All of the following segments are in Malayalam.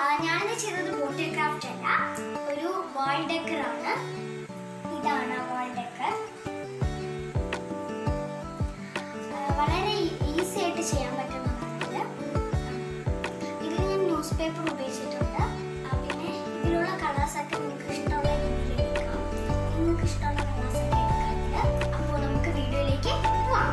ഞാനിത് ചെയ്തത് ബോട്ടിൽ ക്രാഫ്റ്റ് അല്ല ഒരു വാൾ ഡെക്കർ ആണ് ഇതാണ് വാൾ ഡെക്കർ വളരെ ഈസി ആയിട്ട് ചെയ്യാൻ പറ്റുന്നതാണ് ഇത് ഇതിൽ ഞാൻ ന്യൂസ് പേപ്പർ ഉപയോഗിച്ചിട്ടുണ്ട് ആ, പിന്നെ ഇതിലുള്ള കളേഴ്സൊക്കെ നിങ്ങൾക്ക് ഇഷ്ടമുള്ള രീതിയിൽ എടുക്കാം നിങ്ങൾക്ക് ഇഷ്ടമുള്ള കളേഴ്സൊക്കെ എടുക്കാറുണ്ട് അപ്പോൾ നമുക്ക് വീഡിയോയിലേക്ക് പോവാം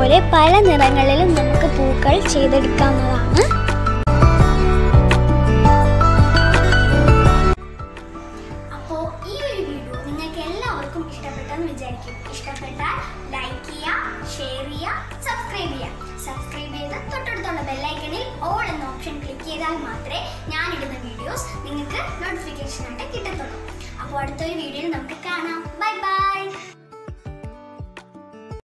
ഇതുപോലെ പല നിറങ്ങളിലും നമുക്ക് പൂക്കൾ ചെയ്തെടുക്കാവുന്നതാണ് അപ്പോൾ ഈ ഒരു വീഡിയോ നിങ്ങൾക്ക് എല്ലാവർക്കും ഇഷ്ടപ്പെട്ടെന്ന് വിചാരിക്കും ഇഷ്ടപ്പെട്ടാൽ ലൈക്ക് ചെയ്യുക ഷെയർ ചെയ്യുക സബ്സ്ക്രൈബ് ചെയ്യുക സബ്സ്ക്രൈബ് ചെയ്ത് തൊട്ടടുത്തുള്ള ബെല്ലൈക്കണിൽ ഓൾ എന്ന ഓപ്ഷൻ ക്ലിക്ക് ചെയ്താൽ മാത്രമേ ഞാനിടുന്ന വീഡിയോസ് നിങ്ങൾക്ക് നോട്ടിഫിക്കേഷൻ ആയിട്ട് കിട്ടത്തുള്ളൂ അപ്പോൾ അടുത്തൊരു വീഡിയോയിൽ നമുക്ക് കാണാം ബൈ ബൈ